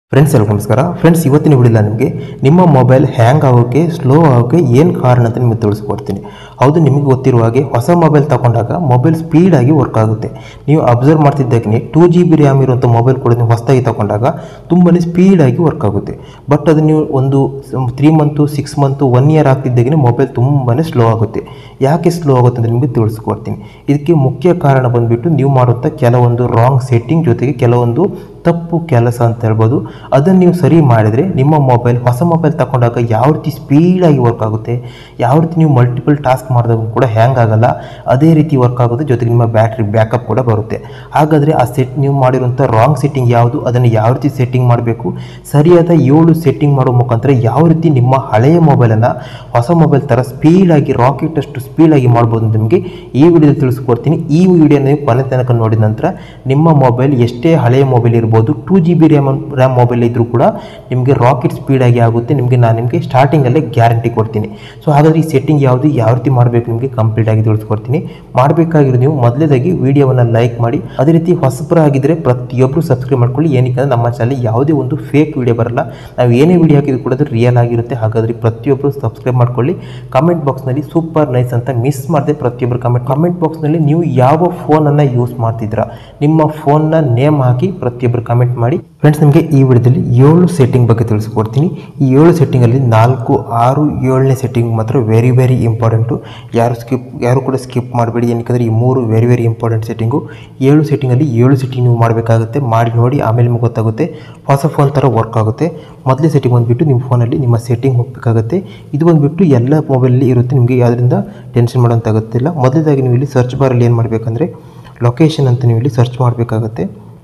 friends ಎಲ್ಲರಿಗೂ ನಮಸ್ಕಾರ friends ಇವತ್ತಿನ ವಿಡಿಯೋಲ್ಲ ನಿಮಗೆ ನಿಮ್ಮ ಮೊಬೈಲ್ ಹ್ಯಾಂಗ್ ಆಗೋಕ್ಕೆ ಸ್ಲೋ ಆಗೋಕ್ಕೆ ಏನು ಕಾರಣ ಅಂತ ನಿಮಗೆ ತಿಳಿಸ್ಕೊಡ್ತೀನಿ ಹೌದು ನಿಮಗೆ ಗೊತ್ತಿರುವ ಹಾಗೆ ಹೊಸ ಮೊಬೈಲ್ ತಗೊಂಡಾಗ ಮೊಬೈಲ್ ಸ್ಪೀಡಾಗಿ ವರ್ಕ್ ಆಗುತ್ತೆ ನೀವು ಅಬ್ಸರ್ವ್ ಮಾಡ್ತಿದ್ದಾಗೆ ಟೂ ಜಿ ಬಿ ರ್ಯಾಮ್ ಇರುವಂಥ ಮೊಬೈಲ್ ಕೂಡ ನೀವು ಹೊಸದಾಗಿ ತಗೊಂಡಾಗ ತುಂಬಾ ಸ್ಪೀಡಾಗಿ ವರ್ಕ್ ಆಗುತ್ತೆ ಬಟ್ ಅದು ನೀವು ಒಂದು three month six month one year ಆಗ್ತಿದ್ದಾಗೆ ಮೊಬೈಲ್ ತುಂಬಾ ಸ್ಲೋ ಆಗುತ್ತೆ ಯಾಕೆ ಸ್ಲೋ ಆಗುತ್ತೆ ಅಂತ ನಿಮಗೆ ತಿಳಿಸ್ಕೊಡ್ತೀನಿ ಇದಕ್ಕೆ ಮುಖ್ಯ ಕಾರಣ ಬಂದುಬಿಟ್ಟು ನೀವು ಮಾಡುವಂಥ ಕೆಲವೊಂದು ರಾಂಗ್ ಸೆಟ್ಟಿಂಗ್ ಜೊತೆಗೆ ಕೆಲವೊಂದು ತಪ್ಪು ಕೆಲಸ ಅಂತ ಹೇಳ್ಬೋದು ಅದನ್ನು ನೀವು ಸರಿ ಮಾಡಿದರೆ ನಿಮ್ಮ ಮೊಬೈಲ್ ಹೊಸ ಮೊಬೈಲ್ ತಗೊಂಡಾಗ ಯಾವ ರೀತಿ ಸ್ಪೀಡಾಗಿ ವರ್ಕ್ ಆಗುತ್ತೆ ಯಾವ ರೀತಿ ನೀವು ಮಲ್ಟಿಪಲ್ ಟಾಸ್ಕ್ ಮಾಡಿದಾಗ ಕೂಡ ಹ್ಯಾಂಗ್ ಆಗಲ್ಲ ಅದೇ ರೀತಿ ವರ್ಕ್ ಆಗುತ್ತೆ ಜೊತೆಗೆ ನಿಮ್ಮ ಬ್ಯಾಟ್ರಿ ಬ್ಯಾಕಪ್ ಕೂಡ ಬರುತ್ತೆ ಹಾಗಾದರೆ ಆ ಸೆಟ್ ನೀವು ಮಾಡಿರುವಂಥ ರಾಂಗ್ ಸೆಟ್ಟಿಂಗ್ ಯಾವುದು ಅದನ್ನು ಯಾವ ರೀತಿ ಸೆಟ್ಟಿಂಗ್ ಮಾಡಬೇಕು ಸರಿಯಾದ ಏಳು ಸೆಟ್ಟಿಂಗ್ ಮಾಡೋ ಮುಖಾಂತರ ಯಾವ ರೀತಿ ನಿಮ್ಮ ಹಳೆಯ ಮೊಬೈಲನ್ನು ಹೊಸ ಮೊಬೈಲ್ ಥರ ಸ್ಪೀಡಾಗಿ ರಾಕೆಟ್ ಅಷ್ಟು ಸ್ಪೀಡಾಗಿ ಮಾಡ್ಬೋದು ಅಂತ ನಿಮಗೆ ಈ ವಿಡಿಯೋದಲ್ಲಿ ತಿಳಿಸ್ಕೊಡ್ತೀನಿ ಈ ವಿಡಿಯೋನ ನೀವು ಕೊನೆ ತನಕ ನೋಡಿದ ನಂತರ ನಿಮ್ಮ ಮೊಬೈಲ್ ಎಷ್ಟೇ ಹಳೆಯ ಮೊಬೈಲ್ ಇರ್ಬೋದು two G B RAM RAM mobile ಇದ್ದರೂ ಕೂಡ ನಿಮಗೆ ರಾಕೆಟ್ ಸ್ಪೀಡಾಗಿ ಆಗುತ್ತೆ ನಿಮಗೆ ನಾನು ನಿಮಗೆ ಸ್ಟಾರ್ಟಿಂಗಲ್ಲೇ ಗ್ಯಾರಂಟಿ ಕೊಡ್ತೀನಿ ಸೊ ಹಾಗಾದರೆ ಈ ಸೆಟ್ಟಿಂಗ್ ಯಾವುದು ಯಾವ ರೀತಿ ಮಾಡಬೇಕು ನಿಮಗೆ ಕಂಪ್ಲೀಟಾಗಿ ತಿಳಿಸ್ಕೊಡ್ತೀನಿ ಮಾಡಬೇಕಾಗಿರೋದು ನೀವು ಮೊದಲೇದಾಗಿ ವಿಡಿಯೋವನ್ನು ಲೈಕ್ ಮಾಡಿ ಅದೇ ರೀತಿ ಹೊಸಬರ ಆಗಿದ್ದರೆ ಪ್ರತಿಯೊಬ್ಬರು ಸಬ್ಸ್ಕ್ರೈಬ್ ಮಾಡ್ಕೊಳ್ಳಿ ಏನಕ್ಕೆ ಅಂದರೆ ನಮ್ಮ ಚಾನಲ್ ಯಾವುದೇ ಒಂದು ಫೇಕ್ ವಿಡಿಯೋ ಬರಲ್ಲ ನಾವು ಏನೇ ವಿಡಿಯೋ ಹಾಕಿದ್ರು ಕೂಡ ಅದು ರಿಯಲ್ ಆಗಿರುತ್ತೆ ಹಾಗಾದರೆ ಪ್ರತಿಯೊಬ್ಬರು ಸಬ್ಸ್ಕ್ರೈಬ್ ಮಾಡ್ಕೊಳ್ಳಿ ಕಮೆಂಟ್ ಬಾಕ್ಸ್ನಲ್ಲಿ ಸೂಪರ್ ನೈಸ್ ಅಂತ ಮಿಸ್ ಮಾಡದೆ ಪ್ರತಿಯೊಬ್ಬರು ಕಮೆಂಟ್ ಕಮೆಂಟ್ ಬಾಕ್ಸ್ನಲ್ಲಿ ನೀವು ಯಾವ ಫೋನನ್ನು ಯೂಸ್ ಮಾಡ್ತಿದ್ದೀರಾ ನಿಮ್ಮ ಫೋನ್ನ ನೇಮ್ ಹಾಕಿ ಪ್ರತಿಯೊಬ್ಬರು ಕಮೆಂಟ್ ಮಾಡಿ ಫ್ರೆಂಡ್ಸ್ ನಿಮಗೆ ಈ ವಿಡಿಯೋದಲ್ಲಿ ಏಳು ಸೆಟ್ಟಿಂಗ್ ಬಗ್ಗೆ ತಿಳಿಸ್ಕೊಡ್ತೀನಿ ಈ ಏಳು ಸೆಟ್ಟಿಂಗಲ್ಲಿ ನಾಲ್ಕು ಆರು ಏಳನೇ ಸೆಟ್ಟಿಂಗ್ ಮಾತ್ರ ವೆರಿ ವೆರಿ ಇಂಪಾರ್ಟೆಂಟು ಯಾರು ಸ್ಕಿಪ್ ಯಾರು ಕೂಡ ಸ್ಕಿಪ್ ಮಾಡಬೇಡಿ ಏನಕ್ಕೆ ಈ ಮೂರು ವೆರಿ ವೆರಿ ಇಂಪಾರ್ಟೆಂಟ್ ಸೆಟ್ಟಿಂಗು ಏಳು ಸೆಟ್ಟಿಂಗಲ್ಲಿ ಏಳು ಸೆಟ್ಟಿಂಗ್ ನೀವು ಮಾಡಬೇಕಾಗುತ್ತೆ ಮಾಡಿ ನೋಡಿ ಆಮೇಲೆ ನಿಮಗೆ ಗೊತ್ತಾಗುತ್ತೆ ಹೊಸ ಫೋನ್ ಥರ ವರ್ಕ್ ಆಗುತ್ತೆ ಮೊದಲೇ ಸೆಟ್ಟಿಂಗ್ ಬಂದುಬಿಟ್ಟು ನಿಮ್ಮ ಫೋನಲ್ಲಿ ನಿಮ್ಮ ಸೆಟ್ಟಿಂಗ್ ಹೋಗಬೇಕಾಗುತ್ತೆ ಇದು ಬಂದುಬಿಟ್ಟು ಎಲ್ಲ ಮೊಬೈಲಲ್ಲಿ ಇರುತ್ತೆ ನಿಮಗೆ ಯಾವುದರಿಂದ ಟೆನ್ಷನ್ ಮಾಡೋಂತಾಗುತ್ತಿಲ್ಲ ಮೊದಲದಾಗಿ ನೀವು ಇಲ್ಲಿ ಸರ್ಚ್ ಬಾರಲ್ಲಿ ಏನು ಮಾಡಬೇಕಂದ್ರೆ ಲೊಕೇಶನ್ ಅಂತ ನೀವು ಇಲ್ಲಿ ಸರ್ಚ್ ಮಾಡಬೇಕಾಗುತ್ತೆ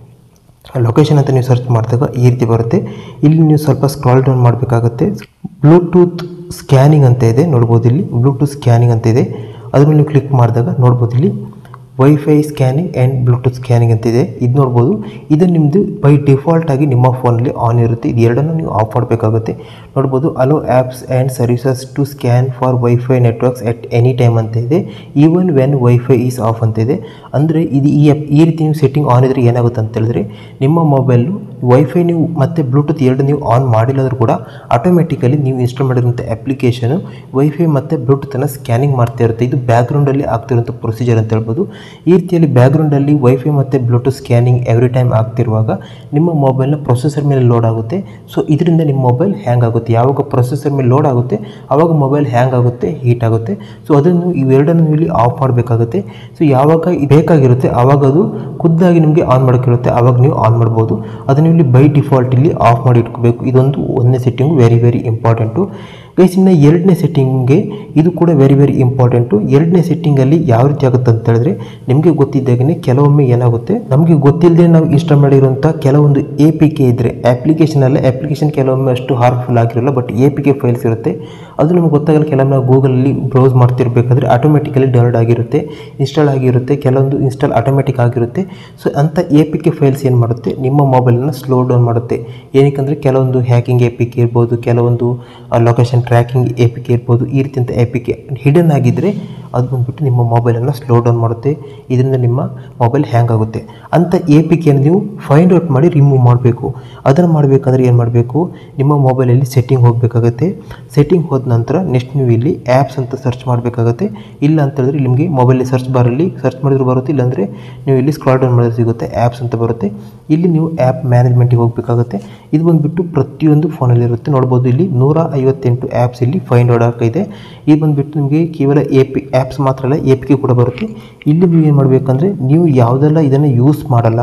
ಲೊಕೇಶನ್ ಅಂತ ನೀವು ಸರ್ಚ್ ಮಾಡಿದಾಗ ಈ ರೀತಿ ಬರುತ್ತೆ ಇಲ್ಲಿ ನೀವು ಸ್ವಲ್ಪ ಸ್ಕ್ರಾಲ್ ಡೌನ್ ಮಾಡಬೇಕಾಗುತ್ತೆ ಬ್ಲೂಟೂತ್ ಸ್ಕ್ಯಾನಿಂಗ್ ಅಂತ ಇದೆ ನೋಡ್ಬೋದು ಇಲ್ಲಿ ಬ್ಲೂಟೂತ್ ಸ್ಕ್ಯಾನಿಂಗ್ ಅಂತ ಇದೆ ಅದ್ರ ಮೇಲೆ ನೀವು ಕ್ಲಿಕ್ ಮಾಡಿದಾಗ ನೋಡ್ಬೋದು ಇಲ್ಲಿ WiFi scanning and Bluetooth scanning ಅಂತ ಇದೆ ಇದು ನೋಡ್ಬೋದು ಇದು ನಿಮ್ಮದು ಬೈ ಡಿಫಾಲ್ಟ್ ಆಗಿ ನಿಮ್ಮ ಫೋನಲ್ಲಿ ಆನ್ ಇರುತ್ತೆ ಇದು ಎರಡನ್ನು ನೀವು ಆಫ್ ಮಾಡಬೇಕಾಗುತ್ತೆ ನೋಡ್ಬೋದು allow apps and services to scan for WiFi networks at any time ಅಂತ ಇದೆ even when WiFi is off ಅಂತ ಇದೆ ಅಂದರೆ ಇದು ಈ ಆ್ಯಪ್ ಈ ರೀತಿ ನೀವು ಸೆಟ್ಟಿಂಗ್ ಆನ್ ಇದ್ರೆ ಏನಾಗುತ್ತೆ ಅಂತ ಹೇಳಿದ್ರೆ ನಿಮ್ಮ ಮೊಬೈಲು ವೈಫೈ ನೀವು ಮತ್ತು ಬ್ಲೂಟೂತ್ ಎರಡು ನೀವು ಆನ್ ಮಾಡಿಲ್ಲದ್ರೂ ಕೂಡ ಆಟೋಮೆಟಿಕಲಿ ನೀವು ಇನ್ಸ್ಟಾಲ್ ಮಾಡಿರುವಂಥ ಅಪ್ಲಿಕೇಶನು ವೈಫೈ ಮತ್ತು ಬ್ಲೂಟೂತನ್ನು ಸ್ಕ್ಯಾನಿಂಗ್ ಮಾಡ್ತಾ ಇರುತ್ತೆ ಇದು ಬ್ಯಾಕ್ಗ್ರೌಂಡಲ್ಲಿ ಆಗ್ತಿರುವಂಥ ಪ್ರೊಸೀಜರ್ ಅಂತ ಹೇಳ್ಬೋದು ಈ ರೀತಿಯಲ್ಲಿ ಬ್ಯಾಕ್ಗ್ರೌಂಡಲ್ಲಿ ವೈಫೈ ಮತ್ತು ಬ್ಲೂಟೂತ್ ಸ್ಕ್ಯಾನಿಂಗ್ ಎವ್ರಿ ಟೈಮ್ ಆಗ್ತಿರುವಾಗ ನಿಮ್ಮ ಮೊಬೈಲ್ನ ಪ್ರೊಸೆಸರ್ ಮೇಲೆ ಲೋಡ್ ಆಗುತ್ತೆ ಸೊ ಇದರಿಂದ ನಿಮ್ಮ ಮೊಬೈಲ್ ಹ್ಯಾಂಗ್ ಆಗುತ್ತೆ ಯಾವಾಗ ಪ್ರೊಸೆಸರ್ ಮೇಲೆ ಲೋಡ್ ಆಗುತ್ತೆ ಆವಾಗ ಮೊಬೈಲ್ ಹ್ಯಾಂಗ್ ಆಗುತ್ತೆ ಹೀಟ್ ಆಗುತ್ತೆ ಸೊ ಅದನ್ನು ಇವೆರಡನ್ನು ನೀವು ಇಲ್ಲಿ ಆಫ್ ಮಾಡಬೇಕಾಗುತ್ತೆ ಸೊ ಯಾವಾಗ ಇದು ಬೇಕಾಗಿರುತ್ತೆ ಆವಾಗ ಅದು ಖುದ್ದಾಗಿ ನಿಮಗೆ ಆನ್ ಮಾಡೋಕ್ಕಿರುತ್ತೆ ಆವಾಗ ನೀವು ಆನ್ ಮಾಡ್ಬೋದು ಅದನ್ನು ಇಲ್ಲಿ ಬೈ ಡಿಫಾಲ್ಟ್ ಇಲ್ಲಿ ಆಫ್ ಮಾಡಿ ಇಟ್ಕೋಬೇಕು ಇದೊಂದು ಒಂದನೇ setting very very important guys ಇನ್ನು ಎರಡನೇ ಸೆಟ್ಟಿಂಗ್ಗೆ ಇದು ಕೂಡ ವೆರಿ ವೆರಿ ಇಂಪಾರ್ಟೆಂಟು ಎರಡನೇ ಸೆಟ್ಟಿಂಗಲ್ಲಿ ಯಾವ ರೀತಿ ಆಗುತ್ತೆ ಅಂತ ಹೇಳಿದ್ರೆ ನಿಮಗೆ ಗೊತ್ತಿದ್ದಾಗೇ ಕೆಲವೊಮ್ಮೆ ಏನಾಗುತ್ತೆ ನಮಗೆ ಗೊತ್ತಿಲ್ಲದೆ ನಾವು ಇನ್ಸ್ಟಾಲ್ ಮಾಡಿರುವಂಥ ಕೆಲವೊಂದು ಎ ಪಿ ಕೆ ಇದ್ದರೆ ಅಪ್ಲಿಕೇಶನಲ್ಲೇ ಅಪ್ಲಿಕೇಶನ್ ಕೆಲವೊಮ್ಮೆ ಅಷ್ಟು ಹಾರ್ಮ್ಫುಲ್ ಆಗಿರಲ್ಲ but A P K files ಇರುತ್ತೆ ಅದು ನಮಗೆ ಗೊತ್ತಾಗಲ್ಲ ಕೆಲವೊಮ್ಮೆ ನಾವು ಗೂಗಲಲ್ಲಿ ಬ್ರೌಸ್ ಮಾಡ್ತಿರ್ಬೇಕಾದ್ರೆ ಆಟೋಮೆಟಿಕಲಿ ಡೌನ್ಲೋಡ್ ಆಗಿರುತ್ತೆ ಇನ್ಸ್ಟಾಲ್ ಆಗಿರುತ್ತೆ ಕೆಲವೊಂದು ಇನ್ಸ್ಟಾಲ್ ಆಟೋಮೆಟಿಕ್ ಆಗಿರುತ್ತೆ ಸೊ ಅಂಥ ಎ ಪಿ ಕೆ ಫೈಲ್ಸ್ ಏನು ಮಾಡುತ್ತೆ ನಿಮ್ಮ ಮೊಬೈಲನ್ನು ಸ್ಲೋ ಡೌನ್ ಮಾಡುತ್ತೆ ಏನಕ್ಕೆ ಕೆಲವೊಂದು ಹ್ಯಾಕಿಂಗ್ ಎ ಪಿ ಕೆ ಇರ್ಬೋದು ಕೆಲವೊಂದು location tracking A P K ಇರ್ಬೋದು ಈ ರೀತಿಯಂಥ ಎ ಪಿ ಕೆ ಹಿಡನ್ ಆಗಿದ್ದರೆ ಅದು ಬಂದುಬಿಟ್ಟು ನಿಮ್ಮ ಮೊಬೈಲನ್ನು ಸ್ಲೋ ಡೌನ್ ಮಾಡುತ್ತೆ ಇದರಿಂದ ನಿಮ್ಮ ಮೊಬೈಲ್ ಹ್ಯಾಂಗ್ ಆಗುತ್ತೆ ಅಂಥ ಎ ಪಿ ಕೆಯನ್ನು ನೀವು ಫೈಂಡ್ ಔಟ್ ಮಾಡಿ ರಿಮೂವ್ ಮಾಡಬೇಕು ಅದನ್ನು ಮಾಡಬೇಕಂದ್ರೆ ಏನು ಮಾಡಬೇಕು ನಿಮ್ಮ ಮೊಬೈಲಲ್ಲಿ ಸೆಟ್ಟಿಂಗ್ ಹೋಗಬೇಕಾಗುತ್ತೆ ಸೆಟ್ಟಿಂಗ್ ಹೋದ ನಂತರ ನೆಕ್ಸ್ಟ್ ನೀವು ಇಲ್ಲಿ ಆ್ಯಪ್ಸ್ ಅಂತ ಸರ್ಚ್ ಮಾಡಬೇಕಾಗುತ್ತೆ ಇಲ್ಲ ಅಂತ ಹೇಳಿದ್ರೆ ನಿಮಗೆ ಮೊಬೈಲಲ್ಲಿ ಸರ್ಚ್ ಬಾರಲ್ಲಿ ಸರ್ಚ್ ಮಾಡಿದ್ರು ಬರುತ್ತೆ ಇಲ್ಲಾಂದರೆ ನೀವು ಇಲ್ಲಿ ಸ್ಕ್ರಾಲ್ ಡೌನ್ ಮಾಡಿದ್ರೆ ಸಿಗುತ್ತೆ ಆ್ಯಪ್ಸ್ ಅಂತ ಬರುತ್ತೆ ಇಲ್ಲಿ ನೀವು ಆ್ಯಪ್ ಮ್ಯಾನೇಜ್ಮೆಂಟಿಗೆ ಹೋಗಬೇಕಾಗುತ್ತೆ ಇದು ಬಂದುಬಿಟ್ಟು ಪ್ರತಿಯೊಂದು ಫೋನಲ್ಲಿ ಇರುತ್ತೆ ನೋಡ್ಬೋದು ಇಲ್ಲಿ ನೂರ ಐವತ್ತೆಂಟು ಆ್ಯಪ್ಸ್ ಇಲ್ಲಿ ಫೈಂಡ್ ಔಟ್ ಇದೆ ಇದು ಬಂದುಬಿಟ್ಟು ನಿಮಗೆ ಕೇವಲ ಎ ಪಿ ಆ್ಯಪ್ಸ್ ಮಾತ್ರ ಅಲ್ಲ ಎ ಪಿ ಕೆ ಕೂಡ ಬರುತ್ತೆ ಇಲ್ಲಿ ನೀವು ಏನು ಮಾಡಬೇಕಂದ್ರೆ ನೀವು ಯಾವುದೆಲ್ಲ ಇದನ್ನು ಯೂಸ್ ಮಾಡಲ್ಲ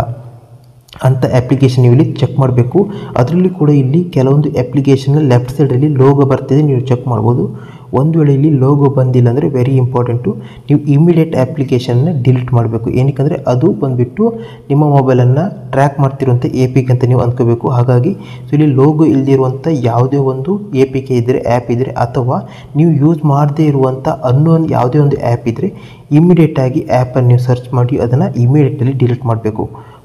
ಅಂಥ ಅಪ್ಲಿಕೇಶನ್ ನೀವು ಇಲ್ಲಿ ಚೆಕ್ ಮಾಡಬೇಕು ಅದರಲ್ಲಿ ಕೂಡ ಇಲ್ಲಿ ಕೆಲವೊಂದು ಅಪ್ಲಿಕೇಶನ್ ಲೆಫ್ಟ್ ಸೈಡಲ್ಲಿ ಲೋಗೋ ಬರ್ತಿದೆ ನೀವು ಚೆಕ್ ಮಾಡ್ಬೋದು ಒಂದು ವೇಳೆ ಇಲ್ಲಿ ಲೋಗೋ ಬಂದಿಲ್ಲ ಅಂದರೆ ವೆರಿ ಇಂಪಾರ್ಟೆಂಟು ನೀವು ಇಮಿಡಿಯೇಟ್ ಅಪ್ಲಿಕೇಶನ್ನ ಡಿಲೀಟ್ ಮಾಡಬೇಕು ಏನಕ್ಕೆ ಅದು ಬಂದುಬಿಟ್ಟು ನಿಮ್ಮ ಮೊಬೈಲನ್ನು ಟ್ರ್ಯಾಕ್ ಮಾಡ್ತಿರುವಂಥ ಎ ಪಿ ಕೆ ಅಂತ ನೀವು ಅಂದ್ಕೋಬೇಕು ಹಾಗಾಗಿ ಸೊ ಇಲ್ಲಿ ಲೋಗೋ ಇಲ್ಲದಿರುವಂಥ ಯಾವುದೇ ಒಂದು ಎ ಪಿ ಕೆ ಇದ್ದರೆ ಆ್ಯಪ್ ಇದ್ದರೆ ಅಥವಾ ನೀವು ಯೂಸ್ ಮಾಡದೇ ಇರುವಂಥ ಅನ್ನೋನ್ ಯಾವುದೇ ಒಂದು ಆ್ಯಪ್ ಇದ್ದರೆ ಇಮಿಡಿಯೇಟಾಗಿ ಆ್ಯಪನ್ನು ನೀವು ಸರ್ಚ್ ಮಾಡಿ ಅದನ್ನು ಇಮಿಡಿಯೇಟಲ್ಲಿ ಡಿಲೀಟ್ ಮಾಡಬೇಕು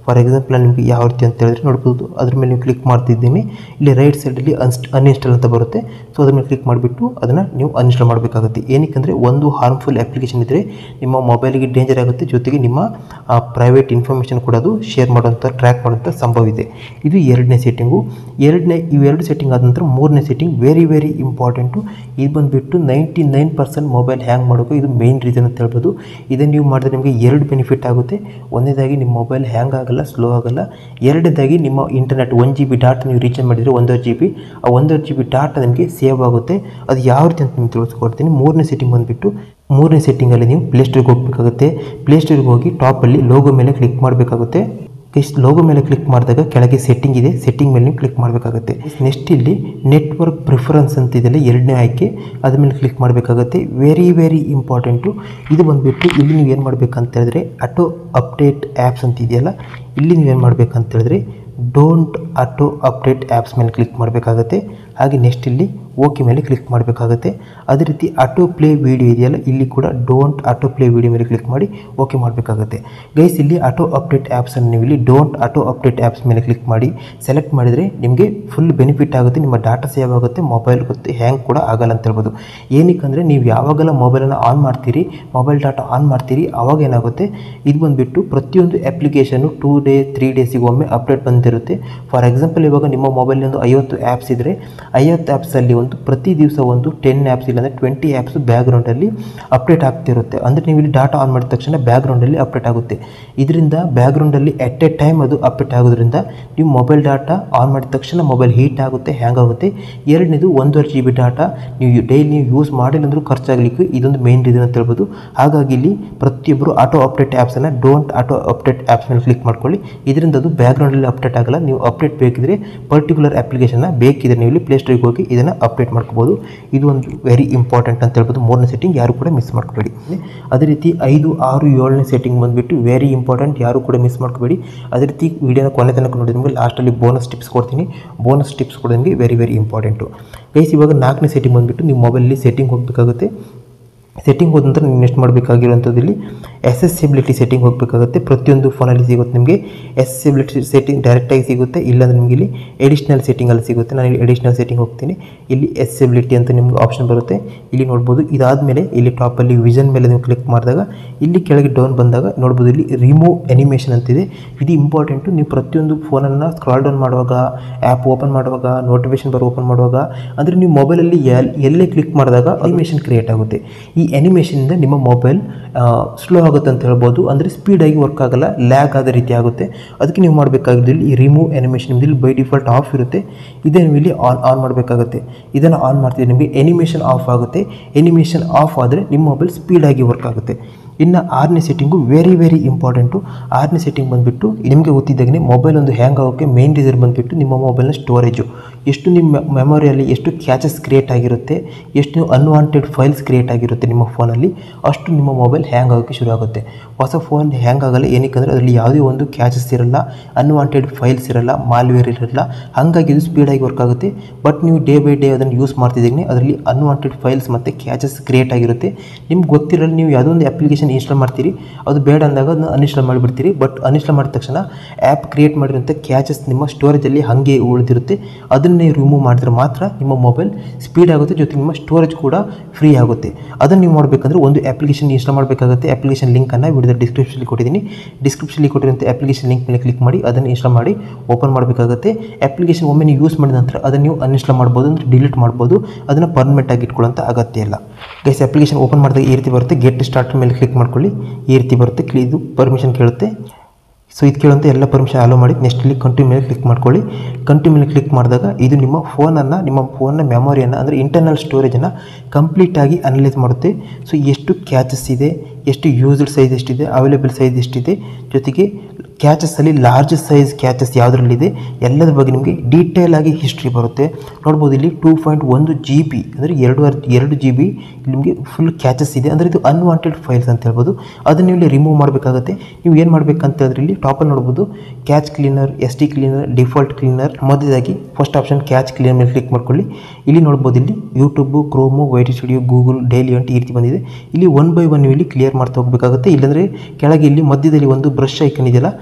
ಫಾರ್ ಎಕ್ಸಾಂಪಲ್ ನಾನು ನಿಮಗೆ ಯಾವ ರೀತಿ ಅಂತ ಹೇಳಿದ್ರೆ ನೋಡ್ಬೋದು ಅದ್ರ ಮೇಲೆ ನೀವು ಕ್ಲಿಕ್ ಮಾಡ್ತಿದ್ದೀನಿ ಇಲ್ಲಿ ರೈಟ್ ಸೈಡಲ್ಲಿ ಅನ್ಸ್ಟ್ ಅನ್ಇನ್ಸ್ಟಾಲ್ ಅಂತ ಬರುತ್ತೆ ಸೊ ಅದ್ರ ಮೇಲೆ ಕ್ಲಿಕ್ ಮಾಡಿಬಿಟ್ಟು ಅದನ್ನು ನೀವು ಅನ್ಇನ್ಸ್ಟಾಲ್ ಮಾಡಬೇಕಾಗುತ್ತೆ ಏನಕ್ಕೆ ಒಂದು ಹಾರ್ಮ್ಫುಲ್ ಅಪ್ಲಿಕೇಶನ್ ಇದ್ದರೆ ನಿಮ್ಮ ಮೊಬೈಲಿಗೆ ಡೇಂಜರ್ ಆಗುತ್ತೆ ಜೊತೆಗೆ ನಿಮ್ಮ ಪ್ರೈವೇಟ್ ಇನ್ಫಾರ್ಮೇಷನ್ ಕೂಡ ಅದು ಶೇರ್ ಮಾಡುವಂಥ ಟ್ರ್ಯಾಕ್ ಮಾಡುವಂಥ ಸಂಭವ ಇದೆ ಇದು ಎರಡನೇ ಸೆಟ್ಟಿಂಗು ಎರಡನೇ ಇವೆರಡು ಸೆಟ್ಟಿಂಗ್ ಆದ ನಂತರ ಮೂರನೇ ಸೆಟ್ಟಿಂಗ್ ವೆರಿ ವೆರಿ ಇಂಪಾರ್ಟೆಂಟು ಇದು ಬಂದುಬಿಟ್ಟು ninety nine percent mobile hang ಮಾಡೋಕೆ ಇದು ಮೇನ್ ರೀಸನ್ ಅಂತ ಹೇಳ್ಬೋದು ಇದನ್ನು ನೀವು ಮಾಡಿದ್ರೆ ನಿಮಗೆ ಎರಡು ಬೆನಿಫಿಟ್ ಆಗುತ್ತೆ ಒಂದನೇದಾಗಿ ನಿಮ್ಮ ಮೊಬೈಲ್ ಹ್ಯಾಂಗ್ ಆಗಲ್ಲ ಸ್ಲೋ ಆಗಲ್ಲ ಎರಡನೇದಾಗಿ ನಿಮ್ಮ internet one G B data ನೀವು ರೀಚಾರ್ಜ್ ಮಾಡಿದರೆ ಒಂದೂವರೆ ಜಿ ಬಿ ಆ ಒಂದೂವರೆ ಜಿ ಬಿ ಡಾಟಾ ನಿಮಗೆ ಸೇವ್ ಆಗುತ್ತೆ ಅದು ಯಾವ ರೀತಿ ಅಂತ ನಿಮ್ಗೆ ತಿಳಿಸ್ಕೊಡ್ತೀನಿ ಮೂರನೇ ಸೆಟ್ಟಿಂಗ್ ಬಂದುಬಿಟ್ಟು ಮೂರನೇ ಸೆಟ್ಟಿಂಗಲ್ಲಿ ನೀವು ಪ್ಲೇಸ್ಟೋರ್ಗೆ ಹೋಗಬೇಕಾಗುತ್ತೆ ಪ್ಲೇಸ್ಟೋರ್ಗೆ ಹೋಗಿ ಟಾಪಲ್ಲಿ ಲೋಗೋ ಮೇಲೆ ಕ್ಲಿಕ್ ಮಾಡಬೇಕಾಗುತ್ತೆ ಇಷ್ಟು ಲೋಗೋ ಮೇಲೆ ಕ್ಲಿಕ್ ಮಾಡಿದಾಗ ಕೆಳಗೆ ಸೆಟ್ಟಿಂಗ್ ಇದೆ ಸೆಟ್ಟಿಂಗ್ ಮೇಲೆ ನೀವು ಕ್ಲಿಕ್ ಮಾಡಬೇಕಾಗುತ್ತೆ ನೆಕ್ಸ್ಟ್ ಇಲ್ಲಿ ನೆಟ್ವರ್ಕ್ ಪ್ರಿಫರೆನ್ಸ್ ಅಂತ ಇದೆಯಲ್ಲ ಎರಡನೇ ಆಯ್ಕೆ ಅದ್ರ ಮೇಲೆ ಕ್ಲಿಕ್ ಮಾಡಬೇಕಾಗುತ್ತೆ ವೆರಿ ವೆರಿ ಇಂಪಾರ್ಟೆಂಟು ಇದು ಬಂದುಬಿಟ್ಟು ಇಲ್ಲಿ ನೀವು ಏನು ಮಾಡಬೇಕಂತ ಹೇಳಿದ್ರೆ ಆಟೋ ಅಪ್ಡೇಟ್ ಆ್ಯಪ್ಸ್ ಅಂತ ಇದೆಯಲ್ಲ ಇಲ್ಲಿ ನೀವೇನು ಮಾಡಬೇಕಂತ ಹೇಳಿದ್ರೆ ಡೋಂಟ್ ಆಟೋ ಅಪ್ಡೇಟ್ ಆ್ಯಪ್ಸ್ ಮೇಲೆ ಕ್ಲಿಕ್ ಮಾಡಬೇಕಾಗತ್ತೆ ಹಾಗೆ ನೆಕ್ಸ್ಟ್ ಇಲ್ಲಿ ಓಕೆ ಮೇಲೆ ಕ್ಲಿಕ್ ಮಾಡಬೇಕಾಗುತ್ತೆ ಅದೇ ರೀತಿ ಆಟೋ ಪ್ಲೇ ವಿಡಿಯೋ ಇದೆಯಲ್ಲ ಇಲ್ಲಿ ಕೂಡ ಡೋಂಟ್ ಆಟೋ ಪ್ಲೇ ವಿಡಿಯೋ ಮೇಲೆ ಕ್ಲಿಕ್ ಮಾಡಿ ಓಕೆ ಮಾಡಬೇಕಾಗುತ್ತೆ ಗೈಸ್ ಇಲ್ಲಿ ಆಟೋ ಅಪ್ಡೇಟ್ ಆ್ಯಪ್ಸನ್ನು ನೀವು ಇಲ್ಲಿ ಡೋಂಟ್ ಆಟೋ ಅಪ್ಡೇಟ್ ಆ್ಯಪ್ಸ್ ಮೇಲೆ ಕ್ಲಿಕ್ ಮಾಡಿ ಸೆಲೆಕ್ಟ್ ಮಾಡಿದರೆ ನಿಮಗೆ ಫುಲ್ ಬೆನಿಫಿಟ್ ಆಗುತ್ತೆ ನಿಮ್ಮ ಡಾಟಾ ಸೇವ್ ಆಗುತ್ತೆ ಮೊಬೈಲ್ ಗೊತ್ತು ಹ್ಯಾಂಗ್ ಕೂಡ ಆಗಲ್ಲ ಅಂತ ಹೇಳ್ಬೋದು ಏನಕ್ಕೆ ನೀವು ಯಾವಾಗೆಲ್ಲ ಮೊಬೈಲನ್ನು ಆನ್ ಮಾಡ್ತೀರಿ ಮೊಬೈಲ್ ಡಾಟಾ ಆನ್ ಮಾಡ್ತೀರಿ ಆವಾಗ ಏನಾಗುತ್ತೆ ಇದು ಬಂದುಬಿಟ್ಟು ಪ್ರತಿಯೊಂದು ಅಪ್ಲಿಕೇಶನ್ನು ಟೂ ಡೇ ತ್ರೀ ಡೇಸಿಗೆ ಒಮ್ಮೆ ಅಪ್ಡೇಟ್ ಬಂದಿರುತ್ತೆ ಫಾರ್ ಎಕ್ಸಾಂಪಲ್ ಇವಾಗ ನಿಮ್ಮ ಮೊಬೈಲ್ನೊಂದು ಐವತ್ತು ಆ್ಯಪ್ಸ್ ಇದ್ದರೆ ಐವತ್ತು ಆ್ಯಪ್ಸಲ್ಲಿ ಒಂದು ಪ್ರತಿ ದಿವಸ ಒಂದು ಟೆನ್ ಆ್ಯಪ್ಸ್ ಇಲ್ಲಾಂದರೆ ಟ್ವೆಂಟಿ ಆ್ಯಪ್ಸ್ ಬ್ಯಾಕ್ಗ್ರೌಂಡಲ್ಲಿ ಅಪ್ಡೇಟ್ ಆಗ್ತಿರುತ್ತೆ ಅಂದರೆ ನೀವು ಇಲ್ಲಿ ಡಾಟಾ ಆನ್ ಮಾಡಿದ ತಕ್ಷಣ ಬ್ಯಾಕ್ಗ್ರೌಂಡಲ್ಲಿ ಅಪ್ಡೇಟ್ ಆಗುತ್ತೆ ಇದರಿಂದ ಬ್ಯಾಕ್ಗ್ರೌಂಡಲ್ಲಿ ಎಟ್ ಎ ಟೈಮ್ ಅದು ಅಪ್ಡೇಟ್ ಆಗೋದ್ರಿಂದ ನೀವು ಮೊಬೈಲ್ ಡಾಟಾ ಆನ್ ಮಾಡಿದ ತಕ್ಷಣ ಮೊಬೈಲ್ ಹೀಟ್ ಆಗುತ್ತೆ ಹ್ಯಾಂಗ್ ಆಗುತ್ತೆ ಎರಡನೇದು ಒಂದೂವರೆ ಜಿ ಬಿ ಡಾಟಾ ನೀವು ಡೈಲಿ ನೀವು ಯೂಸ್ ಮಾಡಿಲ್ಲ ಅಂದರೂ ಖರ್ಚಾಗಲಿಕ್ಕೆ ಇದೊಂದು ಮೇನ್ ರೀಸನ್ ಅಂತ ಹೇಳ್ಬೋದು ಹಾಗಾಗಿ ಇಲ್ಲಿ ಪ್ರತಿಯೊಬ್ಬರು ಆಟೋ ಅಪ್ಡೇಟ್ ಆ್ಯಪ್ಸನ್ನು ಡೋಂಟ್ ಆಟೋ ಅಪ್ಡೇಟ್ ಆ್ಯಪ್ಸ್ ಮೇಲೆ ಕ್ಲಿಕ್ ಮಾಡ್ಕೊಳ್ಳಿ ಇದರಿಂದ ಅದು ಬ್ಯಾಕ್ಗ್ರೌಂಡಲ್ಲಿ ಅಪ್ಡೇಟ್ ಆಗಲ್ಲ ನೀವು ಅಪ್ಡೇಟ್ ಬೇಕಿದ್ರೆ ಪರ್ಟಿಕ್ಯುಲರ್ ಅಪ್ಲಿಕೇಶನ್ನ ಬೇಕಿದ್ರೆ ನೀವು ಇಲ್ಲಿ ಪ್ಲೇಸ್ಟೋರಿಗೆ ಹೋಗಿ ಇದನ್ನು ಅಪ್ಡೇಟ್ ಮಾಡ್ಕೋಬೋದು ಇದು ಒಂದು ವೆರಿ ಇಂಪಾರ್ಟೆಂಟ್ ಅಂತ ಹೇಳ್ಬೋದು ಮೂರನೇ ಸೆಟ್ಟಿಂಗ್ ಯಾರು ಕೂಡ ಮಿಸ್ ಮಾಡ್ಕೋಬೇಡಿ ಅದೇ ರೀತಿ ಐದು ಆರು ಏಳನೇ ಸೆಟ್ಟಿಂಗ್ ಬಂದುಬಿಟ್ಟು ವೆರಿ ಇಂಪಾರ್ಟೆಂಟ್ ಯಾರು ಕೂಡ ಮಿಸ್ ಮಾಡ್ಕೋಬೇಡಿ ಅದೇ ರೀತಿ ವಿಡಿಯೋನ ಕೊನೆ ತನಕ ನೋಡಿದ ನಿಮಗೆ ಲಾಸ್ಟಲ್ಲಿ ಬೋನಸ್ ಟಿಪ್ಸ್ ಕೊಡ್ತೀನಿ ಬೋನಸ್ ಟಿಪ್ಸ್ ಕೂಡ ನಿಮಗೆ ವೆರಿ ವೆರಿ ಇಂಪಾರ್ಟೆಂಟು ಗೈಸ್ ಇವಾಗ ನಾಲ್ಕನೇ ಸೆಟ್ಟಿಂಗ್ ಬಂದುಬಿಟ್ಟು ನೀವು ಮೊಬೈಲಲ್ಲಿ ಸೆಟ್ಟಿಂಗ್ ಹೋಗಬೇಕಾಗುತ್ತೆ ಸೆಟ್ಟಿಂಗ್ ಹೋದ ನಂತರ ನೀವು ನೆಕ್ಸ್ಟ್ ಮಾಡಬೇಕಾಗಿರುವಂಥದ್ದು ಇಲ್ಲಿ ಎಸೆಸಿಬಿಲಿಟಿ ಸೆಟ್ಟಿಂಗ್ ಹೋಗಬೇಕಾಗುತ್ತೆ ಪ್ರತಿಯೊಂದು ಫೋನಲ್ಲಿ ಸಿಗುತ್ತೆ ನಿಮಗೆ ಎಸೆಸಿಬಿಲಿಟಿ ಸೆಟ್ಟಿಂಗ್ ಡೈರೆಕ್ಟಾಗಿ ಸಿಗುತ್ತೆ ಇಲ್ಲಾಂದ್ರೆ ನಿಮಗೆ ಇಲ್ಲಿ ಎಡಿಷ್ನಲ್ ಸೆಟ್ಟಿಂಗಲ್ಲಿ ಸಿಗುತ್ತೆ ನಾನು ಇಲ್ಲಿ ಎಡಿಷ್ನಲ್ ಸೆಟ್ಟಿಂಗ್ ಹೋಗ್ತೀನಿ ಇಲ್ಲಿ ಎಸೆಸಿಬಿಲಿಟಿ ಅಂತ ನಿಮ್ಗೆ ಆಪ್ಷನ್ ಬರುತ್ತೆ ಇಲ್ಲಿ ನೋಡ್ಬೋದು ಇದಾದಮೇಲೆ ಇಲ್ಲಿ ಟಾಪಲ್ಲಿ ವಿಷನ್ ಮೇಲೆ ನೀವು ಕ್ಲಿಕ್ ಮಾಡಿದಾಗ ಇಲ್ಲಿ ಕೆಳಗೆ ಡೌನ್ ಬಂದಾಗ ನೋಡ್ಬೋದು ಇಲ್ಲಿ ರಿಮೂವ್ ಅನಿಮೇಷನ್ ಅಂತಿದೆ ಇದು ಇಂಪಾರ್ಟೆಂಟು ನೀವು ಪ್ರತಿಯೊಂದು ಫೋನನ್ನು ಸ್ಕ್ರಾಲ್ ಡೌನ್ ಮಾಡುವಾಗ ಆ್ಯಪ್ ಓಪನ್ ಮಾಡುವಾಗ ನೋಟಿಫಿಕೇಶನ್ ಬರೋ ಓಪನ್ ಮಾಡುವಾಗ ಅಂದರೆ ನೀವು ಮೊಬೈಲಲ್ಲಿ ಎಲ್ ಎಲ್ಲೇ ಕ್ಲಿಕ್ ಮಾಡಿದಾಗ ಅನಿಮೇಷನ್ ಕ್ರಿಯೇಟ್ ಆಗುತ್ತೆ ಈ ಅನಿಮೇಷನಿಂದ ನಿಮ್ಮ ಮೊಬೈಲ್ ಸ್ಲೋ ಆಗುತ್ತೆ ಅಂತ ಹೇಳ್ಬೋದು ಅಂದರೆ ಸ್ಪೀಡಾಗಿ ವರ್ಕ್ ಆಗಲ್ಲ ಲ್ಯಾಗ್ ಆದ ರೀತಿ ಆಗುತ್ತೆ ಅದಕ್ಕೆ ನೀವು ಮಾಡಬೇಕಾಗಿದ್ದು ಇಲ್ಲಿ ಈ ರಿಮೂವ್ ಅನಿಮೇಷನ್ ಇಲ್ಲಿ ಬೈ ಡಿಫಾಲ್ಟ್ ಆಫ್ ಇರುತ್ತೆ ಇದೇ ನೀವು ಇಲ್ಲಿ ಆನ್ ಆನ್ ಮಾಡಬೇಕಾಗುತ್ತೆ ಇದನ್ನು ಆನ್ ಮಾಡ್ತಿದ್ರೆ ನಿಮಗೆ ಎನಿಮೇಷನ್ ಆಫ್ ಆಗುತ್ತೆ ಎನಿಮೇಷನ್ ಆಫ್ ಆದರೆ ನಿಮ್ಮ ಮೊಬೈಲ್ ಸ್ಪೀಡಾಗಿ ವರ್ಕ್ ಆಗುತ್ತೆ ಇನ್ನು ಆರನೇ ಸೆಟ್ಟಿಂಗು ವೆರಿ ವೆರಿ ಇಂಪಾರ್ಟೆಂಟು ಆರನೇ ಸೆಟ್ಟಿಂಗ್ ಬಂದುಬಿಟ್ಟು ನಿಮಗೆ ಗೊತ್ತಿದ್ದಾಗೆ ಮೊಬೈಲ್ ಒಂದು ಹ್ಯಾಂಗ್ ಆಗೋಕ್ಕೆ ಮೇನ್ ರೀಸನ್ ಬಂದುಬಿಟ್ಟು ನಿಮ್ಮ ಮೊಬೈಲ್ನ ಸ್ಟೋರೇಜು ಎಷ್ಟು ನಿಮ್ಮ ಮೆಮೊರಿಯಲ್ಲಿ ಎಷ್ಟು ಕ್ಯಾಚಸ್ ಕ್ರಿಯೇಟ್ ಆಗಿರುತ್ತೆ ಎಷ್ಟು ಅನ್ವಾಂಟೆಡ್ ಫೈಲ್ಸ್ ಕ್ರಿಯೇಟ್ ಆಗಿರುತ್ತೆ ನಿಮ್ಮ ಫೋನಲ್ಲಿ ಅಷ್ಟು ನಿಮ್ಮ ಮೊಬೈಲ್ ಹ್ಯಾಂಗ್ ಆಗೋಕ್ಕೆ ಶುರು ಆಗುತ್ತೆ ಹೊಸ ಫೋನ್ ಹ್ಯಾಂಗ್ ಆಗಲ್ಲ ಏನಕ್ಕೆ ಅಂದರೆ ಅದರಲ್ಲಿ ಯಾವುದೇ ಒಂದು ಕ್ಯಾಚಸ್ ಇರಲ್ಲ ಅನ್ವಾಂಟೆಡ್ ಫೈಲ್ಸ್ ಇರಲ್ಲ ಮಾಲ್ವೇರ್ ಇರಲ್ಲ ಹಾಗಾಗಿ ಇದು ಸ್ಪೀಡಾಗಿ ವರ್ಕ್ ಆಗುತ್ತೆ ಬಟ್ ನೀವು ಡೇ ಬೈ ಡೇ ಅದನ್ನು ಯೂಸ್ ಮಾಡ್ತಿದ್ದೀನಿ ಅದರಲ್ಲಿ ಅನ್ವಾಂಟೆಡ್ ಫೈಲ್ಸ್ ಮತ್ತು ಕ್ಯಾಚಸ್ ಕ್ರಿಯೇಟ್ ಆಗಿರುತ್ತೆ ನಿಮ್ಗೆ ಗೊತ್ತಿರಲ್ಲ ನೀವು ಯಾವುದೋ ಒಂದು ಅಪ್ಲಿಕೇಶನ್ ಇನ್ಸ್ಟಾಲ್ ಮಾಡ್ತೀರಿ ಅದು ಬೇಡ ಅಂದಾಗ ಅದನ್ನ ಅನ್ಇನ್ಸ್ಟಾಲ್ ಮಾಡಿಬಿಡ್ತೀರಿ ಬಟ್ ಅನ್ಇನ್ಸ್ಟಾಲ್ ಮಾಡಿದ ತಕ್ಷಣ ಆ್ಯಪ್ ಕ್ರಿಯೇಟ್ ಮಾಡಿರೋಂಥ ಕ್ಯಾಚಸ್ ನಿಮ್ಮ ಸ್ಟೋರೇಜಲ್ಲಿ ಹಾಗೆ ಉಳಿದಿರುತ್ತೆ ಅದನ್ನು ನೀವು ರಿಮೂವ್ ಮಾಡಿದ್ರೆ ಮಾತ್ರ ನಿಮ್ಮ ಮೊಬೈಲ್ ಸ್ಪೀಡ್ ಆಗುತ್ತೆ ಜೊತೆಗೆ ನಿಮ್ಮ ಸ್ಟೋರೇಜ್ ಕೂಡ ಫ್ರೀ ಆಗುತ್ತೆ ಅದನ್ನು ನೀವು ಮಾಡಬೇಕಂದ್ರೆ ಒಂದು ಅಪ್ಲಿಕೇಶನ್ ಇನ್ಸ್ಟಾಲ್ ಮಾಡಬೇಕಾಗುತ್ತೆ ಅಪ್ಲಿಕೇಶನ್ ಲಿಂಕನ್ನು ವಿಡಿಯೋದ ಡಿಸ್ಕ್ರಿಪ್ಷನಲ್ಲಿ ಕೊಟ್ಟಿದ್ದೀನಿ ಡಿಸ್ಕ್ರಿಪ್ಷನಲ್ಲಿ ಕೊಟ್ಟಿರೋಂಥ ಅಪ್ಲಿಕೇಶನ್ ಲಿಂಕ್ ಮೇಲೆ ಕ್ಲಿಕ್ ಮಾಡಿ ಅದನ್ನು ಇನ್ಸ್ಟಾಲ್ ಮಾಡಿ ಓಪನ್ ಮಾಡಬೇಕಾಗುತ್ತೆ ಅಪ್ಲಿಕೇಶನ್ ಒಮ್ಮೆ ನೀವು ಯೂಸ್ ಮಾಡಿದ ನಂತರ ಅದನ್ನು ನೀವು ಅನ್ಇನ್ಸ್ಟಾಲ್ ಮಾಡ್ಬೋದು ಅಂದರೆ ಡಿಲೀಟ್ ಮಾಡ್ಬೋದು ಅದನ್ನು ಪರ್ಮನೆಂಟ್ ಆಗಿ ಇಟ್ಕೊಳ್ಳೋಂಥ ಅಗತ್ಯ ಇಲ್ಲ ಗೈಸ್ ಅಪ್ಲಿಕೇಶನ್ ಓಪನ್ ಮಾಡಿದಾಗ ಈ ರೀತಿ ಬರುತ್ತೆ ಗೆಟ್ ಸ್ಟಾರ್ಟ್ ಮೇಲೆ ಕ್ಲಿಕ್ ಮಾಡ್ಕೊಳ್ಳಿ ಈ ರೀತಿ ಬರುತ್ತೆ ಕ್ಲಿ ಇದು ಪರ್ಮಿಷನ್ ಕೇಳುತ್ತೆ ಸೊ ಇದು ಕೇಳುವಂಥ ಎಲ್ಲ ಪರ್ಮಿಷನ್ ಅಲೋ ಮಾಡಿ ನೆಕ್ಸ್ಟ್ ಇಲ್ಲಿ ಕಂಟಿನ್ಯೂ ಮೇಲೆ ಕ್ಲಿಕ್ ಮಾಡ್ಕೊಳ್ಳಿ ಕಂಟಿನ್ಯೂ ಮೇಲೆ ಕ್ಲಿಕ್ ಮಾಡಿದಾಗ ಇದು ನಿಮ್ಮ ಫೋನನ್ನು ನಿಮ್ಮ ಫೋನ್ನ ಮೆಮೊರಿಯನ್ನು ಅಂದರೆ ಇಂಟರ್ನಲ್ ಸ್ಟೋರೇಜನ್ನು ಕಂಪ್ಲೀಟಾಗಿ ಅನಲೈಸ್ ಮಾಡುತ್ತೆ ಸೊ ಎಷ್ಟು ಕ್ಯಾಚಸ್ ಇದೆ ಎಷ್ಟು ಯೂಸ್ಡ್ ಸೈಜ್ ಎಷ್ಟಿದೆ ಅವೈಲೇಬಲ್ ಸೈಜ್ ಎಷ್ಟಿದೆ ಜೊತೆಗೆ ಕ್ಯಾಚಸ್ಸಲ್ಲಿ ಲಾರ್ಜ್ ಸೈಜ್ ಕ್ಯಾಚಸ್ ಯಾವುದರಲ್ಲಿದೆ ಎಲ್ಲದ್ರ ಬಗ್ಗೆ ನಿಮಗೆ ಡೀಟೇಲ್ ಆಗಿ ಹಿಸ್ಟ್ರಿ ಬರುತ್ತೆ ನೋಡ್ಬೋದು ಇಲ್ಲಿ ಟೂ ಪಾಯಿಂಟ್ ಒಂದು ಜಿ ಬಿ ಅಂದರೆ ಎರಡು ಎರಡು ಜಿ ಬಿ ನಿಮಗೆ ಫುಲ್ ಕ್ಯಾಚಸ್ ಇದೆ ಅಂದರೆ ಇದು ಅನ್ವಾಂಟೆಡ್ ಫೈಲ್ಸ್ ಅಂತ ಹೇಳ್ಬೋದು ಅದನ್ನು ನೀವು ಇಲ್ಲಿ ರಿಮೂವ್ ಮಾಡಬೇಕಾಗುತ್ತೆ ನೀವು ಏನು ಮಾಡಬೇಕಂತ ಹೇಳಿದ್ರೆ ಇಲ್ಲಿ ಟಾಪಲ್ಲಿ ನೋಡ್ಬೋದು cache cleaner S T cleaner default cleaner ಮೊದಲಾಗಿ ಫಸ್ಟ್ ಆಪ್ಷನ್ ಕ್ಯಾಚ್ ಕ್ಲೀನರ್ ಮೇಲೆ ಕ್ಲಿಕ್ ಮಾಡ್ಕೊಳ್ಳಿ ಇಲ್ಲಿ ನೋಡ್ಬೋದು ಇಲ್ಲಿ YouTube Chrome YT studio Google daily ಅಂತ ಈ ರೀತಿ ಬಂದಿದೆ ಇಲ್ಲಿ ಒನ್ ಬೈ ಒನ್ ನೀವು ಇಲ್ಲಿ ಕ್ಲಿಯರ್ ಮಾಡ್ತಾ ಹೋಗಬೇಕಾಗುತ್ತೆ ಇಲ್ಲಾಂದರೆ ಕೆಳಗೆ ಇಲ್ಲಿ ಮಧ್ಯದಲ್ಲಿ ಒಂದು ಬ್ರಷ್ ಐಕನ್ ಇದೆಯಲ್ಲ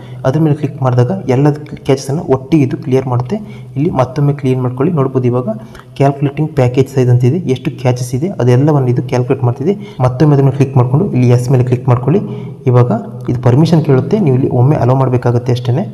ಅದ್ರ ಮೇಲೆ ಕ್ಲಿಕ್ ಮಾಡಿದಾಗ ಎಲ್ಲ ಕ್ಯಾಚಸನ್ನು ಒಟ್ಟಿಗೆ ಇದು ಕ್ಲಿಯರ್ ಮಾಡುತ್ತೆ ಇಲ್ಲಿ ಮತ್ತೊಮ್ಮೆ ಕ್ಲೀನ್ ಮಾಡ್ಕೊಳ್ಳಿ ನೋಡ್ಬೋದು ಇವಾಗ ಕ್ಯಾಲ್ಕುಲೇಟಿಂಗ್ ಪ್ಯಾಕೇಜ್ ಸೈಜ್ ಅಂತಿದೆ ಎಷ್ಟು ಕ್ಯಾಚಸ್ ಇದೆ ಅದೆಲ್ಲವನ್ನು ಇದು ಕ್ಯಾಲ್ಕುಲೇಟ್ ಮಾಡ್ತಿದೆ ಮತ್ತೊಮ್ಮೆ ಅದ್ರ ಮೇಲೆ ಕ್ಲಿಕ್ ಮಾಡಿಕೊಂಡು ಇಲ್ಲಿ ಎಸ್ ಮೇಲೆ ಕ್ಲಿಕ್ ಮಾಡ್ಕೊಳ್ಳಿ ಇವಾಗ ಇದು ಪರ್ಮಿಷನ್ ಕೇಳುತ್ತೆ ನೀವು ಇಲ್ಲಿ ಒಮ್ಮೆ ಅಲೋ ಮಾಡಬೇಕಾಗತ್ತೆ ಅಷ್ಟೇ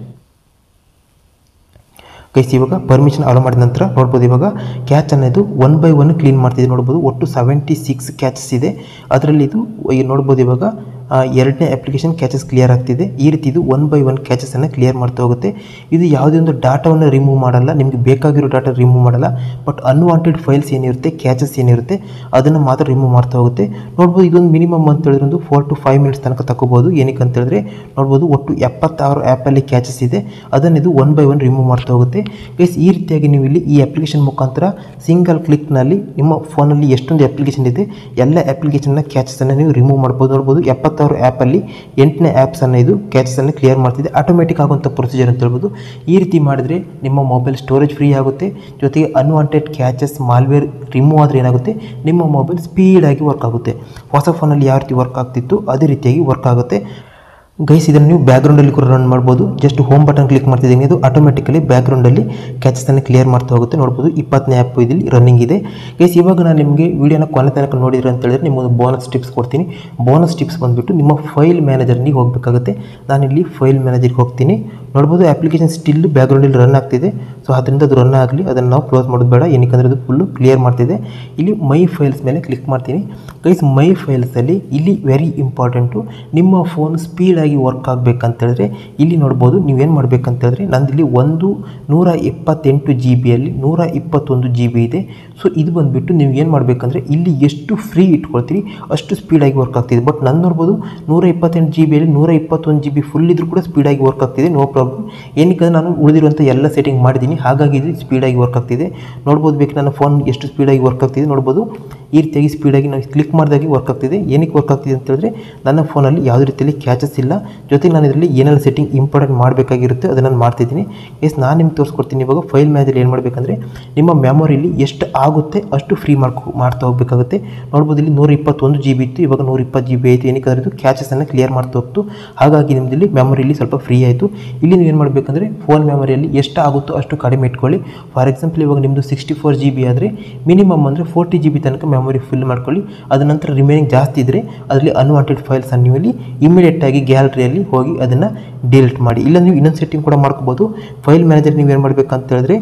ಗೈಸ್ ಇವಾಗ ಪರ್ಮಿಷನ್ ಅಲೋ ಮಾಡಿದ ನಂತರ ನೋಡ್ಬೋದು ಇವಾಗ ಕ್ಯಾಚ್ ಅನ್ನೋದು ಒನ್ ಬೈ ಒನ್ ಕ್ಲೀನ್ ಮಾಡ್ತಿದೆ ನೋಡ್ಬೋದು ಒಟ್ಟು ಸೆವೆಂಟಿ ಸಿಕ್ಸ್ ಕ್ಯಾಚಸ್ ಇದೆ ಅದರಲ್ಲಿ ಇದು ಈ ನೋಡ್ಬೋದು ಇವಾಗ ಆ, ಎರಡನೇ ಅಪ್ಲಿಕೇಶನ್ ಕ್ಯಾಚಸ್ ಕ್ಲಿಯರ್ ಆಗ್ತಿದೆ ಈ ರೀತಿ ಇದು ಒನ್ ಬೈ ಒನ್ ಕ್ಯಾಚಸನ್ನು ಕ್ಲಿಯರ್ ಮಾಡ್ತಾ ಹೋಗುತ್ತೆ ಇದು ಯಾವುದೇ ಒಂದು ಡಾಟಾವನ್ನು ರಿಮೂವ್ ಮಾಡಲ್ಲ ನಿಮಗೆ ಬೇಕಾಗಿರೋ ಡಾಟಾ ರಿಮೂವ್ ಮಾಡಲ್ಲ ಬಟ್ ಅನ್ವಾಂಟೆಡ್ ಫೈಲ್ಸ್ ಏನಿರುತ್ತೆ ಕ್ಯಾಚಸ್ ಏನಿರುತ್ತೆ ಅದನ್ನು ಮಾತ್ರ ರಿಮೂವ್ ಮಾಡ್ತಾ ಹೋಗುತ್ತೆ ನೋಡ್ಬೋದು ಇದೊಂದು ಮಿನಿಮಮ್ ಅಂತ ಹೇಳಿದ್ರೆ ಒಂದು ಫೋರ್ ಟು ಫೈವ್ ಮಿನಿಟ್ಸ್ ತನಕ ತಗೋಬೋದು ಏನಕ್ಕೆ ಅಂತ ಹೇಳಿದ್ರೆ ನೋಡ್ಬೋದು ಒಟ್ಟು ಎಪ್ಪತ್ತಾರು ಆ್ಯಪಲ್ಲಿ ಕ್ಯಾಚಸ್ ಇದೆ ಅದನ್ನು ಇದು ಒನ್ ಬೈ ಒನ್ ರಿಮೂವ್ ಮಾಡ್ತಾ ಹೋಗುತ್ತೆ ಗೈಸ್ ಈ ರೀತಿಯಾಗಿ ನೀವು ಇಲ್ಲಿ ಈ ಅಪ್ಲಿಕೇಶನ್ ಮುಖಾಂತರ ಸಿಂಗಲ್ ಕ್ಲಿಕ್ನಲ್ಲಿ ನಿಮ್ಮ ಫೋನಲ್ಲಿ ಎಷ್ಟೊಂದು ಅಪ್ಲಿಕೇಶನ್ ಇದೆ ಎಲ್ಲ ಅಪ್ಲಿಕೇಶನ್ನ ಕ್ಯಾಚಸನ್ನು ನೀವು ರಿಮೂವ್ ಮಾಡ್ಬೋದು ನೋಡ್ಬೋದು ಎಪ್ಪತ್ತಾರು ಆ್ಯಪಲ್ಲಿ ಎಂಟನೇ ಆ್ಯಪ್ಸನ್ನು ಇದು ಕ್ಯಾಚಸನ್ನು ಕ್ಲಿಯರ್ ಮಾಡ್ತಿದೆ ಆಟೋಮೆಟಿಕ್ ಆಗುವಂಥ ಪ್ರೊಸೀಜರ್ ಅಂತ ಹೇಳ್ಬೋದು ಈ ರೀತಿ ಮಾಡಿದರೆ ನಿಮ್ಮ ಮೊಬೈಲ್ ಸ್ಟೋರೇಜ್ ಫ್ರೀ ಆಗುತ್ತೆ ಜೊತೆಗೆ ಅನ್ವಾಂಟೆಡ್ ಕ್ಯಾಚಸ್ ಮಾಲ್ವೇರ್ ರಿಮೂವ್ ಆದರೆ ಏನಾಗುತ್ತೆ ನಿಮ್ಮ ಮೊಬೈಲ್ ಸ್ಪೀಡಾಗಿ ವರ್ಕ್ ಆಗುತ್ತೆ ಹೊಸ ಫೋನಲ್ಲಿ ಯಾವ ರೀತಿ ವರ್ಕ್ ಆಗ್ತಿತ್ತು ಅದೇ ರೀತಿಯಾಗಿ ವರ್ಕ್ ಆಗುತ್ತೆ ಗೈಸ್ ಇದನ್ನು ನೀವು ಬ್ಯಾಕ್ಗ್ರೌಂಡಲ್ಲಿ ಕೂಡ ರನ್ ಮಾಡ್ಬೋದು ಜಸ್ಟ್ ಹೋಮ್ ಬಟನ್ ಕ್ಲಿಕ್ ಮಾಡ್ತಿದ್ದೀನಿ ಅದು ಆಟೋಮೆಟಿಕಲಿ ಬ್ಯಾಕ್ಗ್ರೌಂಡಲ್ಲಿ ಕ್ಯಾಚಸನ್ನು ಕ್ಲಿಯರ್ ಮಾಡ್ತಾ ಹೋಗುತ್ತೆ ನೋಡ್ಬೋದು ಇಪ್ಪತ್ತನೇ ಆ್ಯಪ್ ಇಲ್ಲಿ ರನ್ನಿಂಗ್ ಇದೆ ಗೈಸ್ ಇವಾಗ ನಾನು ನಿಮಗೆ ವೀಡಿಯೋನ ಕೊನೆ ತನಕ ನೋಡಿದ್ರೆ ಅಂತ ಹೇಳಿದ್ರೆ ನಿಮ್ಮೊಂದು ಬೋನಸ್ ಟಿಪ್ಸ್ ಕೊಡ್ತೀನಿ ಬೋನಸ್ ಟಿಪ್ಸ್ ಬಂದುಬಿಟ್ಟು ನಿಮ್ಮ ಫೈಲ್ ಮ್ಯಾನೇಜರ್ನಿಗೆ ಹೋಗಬೇಕಾಗುತ್ತೆ ನಾನಿಲ್ಲಿ ಫೈಲ್ ಮ್ಯಾನೇಜರ್ಗೆ ಹೋಗ್ತೀನಿ ನೋಡ್ಬೋದು ಅಪ್ಲಿಕೇಶನ್ ಸ್ಟಿಲ್ ಬ್ಯಾಕ್ಗ್ರೌಂಡಲ್ಲಿ ರನ್ ಆಗ್ತಿದೆ ಸೊ ಅದರಿಂದ ಅದು ರನ್ ಆಗಲಿ ಅದನ್ನು ನಾವು ಕ್ಲೋಸ್ ಮಾಡೋದು ಬೇಡ ಏನಕ್ಕೆ ಅದು ಫುಲ್ಲು ಕ್ಲಿಯರ್ ಮಾಡ್ತಿದೆ ಇಲ್ಲಿ ಮೈ ಫೈಲ್ಸ್ ಮೇಲೆ ಕ್ಲಿಕ್ ಮಾಡ್ತೀನಿ ಗೈಸ್ ಮೈ ಫೈಲ್ಸಲ್ಲಿ ಇಲ್ಲಿ ವೆರಿ ಇಂಪಾರ್ಟೆಂಟು ನಿಮ್ಮ ಫೋನ್ ಸ್ಪೀಡಾಗಿ ವರ್ಕ್ ಆಗಬೇಕಂತ ಹೇಳಿದ್ರೆ ಇಲ್ಲಿ ನೋಡ್ಬೋದು ನೀವೇನು ಮಾಡಬೇಕಂತ ಹೇಳಿದ್ರೆ ನಂದಿಲ್ಲಿ ಒಂದು ನೂರ ಇಪ್ಪತ್ತೆಂಟು ಜಿ ಬಿಯಲ್ಲಿ ನೂರ ಇಪ್ಪತ್ತೊಂದು ಜಿ ಬಿ ಇದೆ ಸೊ ಇದು ಬಂದುಬಿಟ್ಟು ನೀವು ಏನು ಮಾಡಬೇಕಂದ್ರೆ ಇಲ್ಲಿ ಎಷ್ಟು ಫ್ರೀ ಇಟ್ಕೊಳ್ತೀರಿ ಅಷ್ಟು ಸ್ಪೀಡಾಗಿ ವರ್ಕ್ ಆಗ್ತಿದೆ ಬಟ್ ನಾನು ನೋಡ್ಬೋದು ನೂರ ಇಪ್ಪತ್ತೆಂಟು ಜಿ ಬಿಯಲ್ಲಿ ನೂರ ಇಪ್ಪತ್ತೊಂದು ಜಿ ಬಿ ಫುಲ್ ಇದ್ರೂ ಕೂಡ ಸ್ಪೀಡಾಗಿ ವರ್ಕ್ ಆಗ್ತಿದೆ ನೋ ಪ್ರಾಬ್ಲಮ್ ಏನಕ್ಕೆ ನಾನು ಉಳಿದಿರುವಂಥ ಎಲ್ಲ ಸೆಟ್ಟಿಂಗ್ ಮಾಡಿದ್ದೀನಿ ಹಾಗಾಗಿ ಇದು ಸ್ಪೀಡಾಗಿ ವರ್ಕ್ ಆಗ್ತಿದೆ ನೋಡ್ಬೋದು ಬೇಕು ನನ್ನ ಫೋನ್ ಎಷ್ಟು ಸ್ಪೀಡಾಗಿ ವರ್ಕ್ ಆಗ್ತಿದೆ ನೋಡ್ಬೋದು ಈ ರೀತಿಯಾಗಿ ಸ್ಪೀಡಾಗಿ ನಾವು ಕ್ಲಿಕ್ ಮಾಡಿದಾಗೆ ವರ್ಕ್ ಆಗ್ತಿದೆ ಏನಕ್ಕೆ ವರ್ಕ್ ಆಗ್ತಿದೆ ಅಂತ ಹೇಳಿದ್ರೆ ನನ್ನ ಫೋನಲ್ಲಿ ಯಾವುದೇ ರೀತಿಯಲ್ಲಿ ಕ್ಯಾಚಸ್ ಇಲ್ಲ ಜೊತೆಗೆ ನಾನು ಇದರಲ್ಲಿ ಏನೆಲ್ಲ ಸೆಟ್ಟಿಂಗ್ ಇಂಪಾರ್ಟೆಂಟ್ ಮಾಡಬೇಕಾಗಿರುತ್ತೆ ಅದನ್ನು ನಾನು ಮಾಡ್ತಿದ್ದೀನಿ ಎಸ್ ನಾನು ನಿಮ್ಗೆ ತೋರಿಸ್ಕೊಡ್ತೀನಿ ಇವಾಗ ಫೈಲ್ ಮ್ಯಾನೇಜರ್ ಏನು ಮಾಡಬೇಕಂದ್ರೆ ನಿಮ್ಮ ಮೆಮೊರಿಲಿ ಎಷ್ಟು ಆಗುತ್ತೆ ಅಷ್ಟು ಫ್ರೀ ಮಾಡ್ಕೊ ಮಾಡ್ತಾ ಹೋಗಬೇಕಾಗುತ್ತೆ ನೋಡ್ಬೋದು ಇಲ್ಲಿ ನೂರ ಇಪ್ಪತ್ತೊಂದು ಜಿ ಬಿ ಇತ್ತು ಇವಾಗ ನೂರ ಇಪ್ಪತ್ತು ಜಿ ಬಿ ಆಯಿತು ಏನಕ್ಕೆ ಅಂದರೆ ಇದು ಕ್ಯಾಚಸನ್ನು ಕ್ಲಿಯರ್ ಮಾಡ್ತಾ ಹೋಗ್ತು ಹಾಗಾಗಿ ನಿಮ್ಮದಲ್ಲಿ ಮೆಮೊರಿಲಿ ಸ್ವಲ್ಪ ಫ್ರೀ ಆಯಿತು ಇಲ್ಲಿ ನೀವು ಏನು ಮಾಡಬೇಕಂದ್ರೆ ಫೋನ್ ಮೆಮೊರಿಯಲ್ಲಿ ಎಷ್ಟು ಆಗುತ್ತೋ ಅಷ್ಟು ಕಡಿಮೆ ಇಟ್ಕೊಳ್ಳಿ ಫಾರ್ ಎಕ್ಸಾಂಪಲ್ ಇವಾಗ ನಿಮ್ಮದು ಸಿಕ್ಸ್ಟಿ ಫೋರ್ ಜಿ ಬಿ ಆದರೆ ಮಿನಿಮಮ್ ಅಂದರೆ ಫೋರ್ಟಿ ಜಿ ಬಿ ತನಕ ಮೆಮೊರಿ ಫಿಲ್ ಮಾಡ್ಕೊಳ್ಳಿ ಅದ ನಂತರ ರಿಮೈನಿಂಗ್ ಜಾಸ್ತಿ ಇದ್ದರೆ ಅದರಲ್ಲಿ ಅನ್ವಾಂಟೆಡ್ ಫೈಲ್ಸ್ ನೀವು ಇಲ್ಲಿ ಇಮಿಡಿಯೇಟಾಗಿ ಗ್ಯಾಲರಿಯಲ್ಲಿ ಹೋಗಿ ಅದನ್ನು ಡಿಲೀಟ್ ಮಾಡಿ ಇಲ್ಲ ನೀವು ಇನ್ನೊಂದು ಸೆಟ್ಟಿಂಗ್ ಕೂಡ ಮಾಡ್ಕೋಬೋದು ಫೈಲ್ ಮ್ಯಾನೇಜರ್ ನೀವು ಏನು ಮಾಡಬೇಕಂತ ಹೇಳಿದ್ರೆ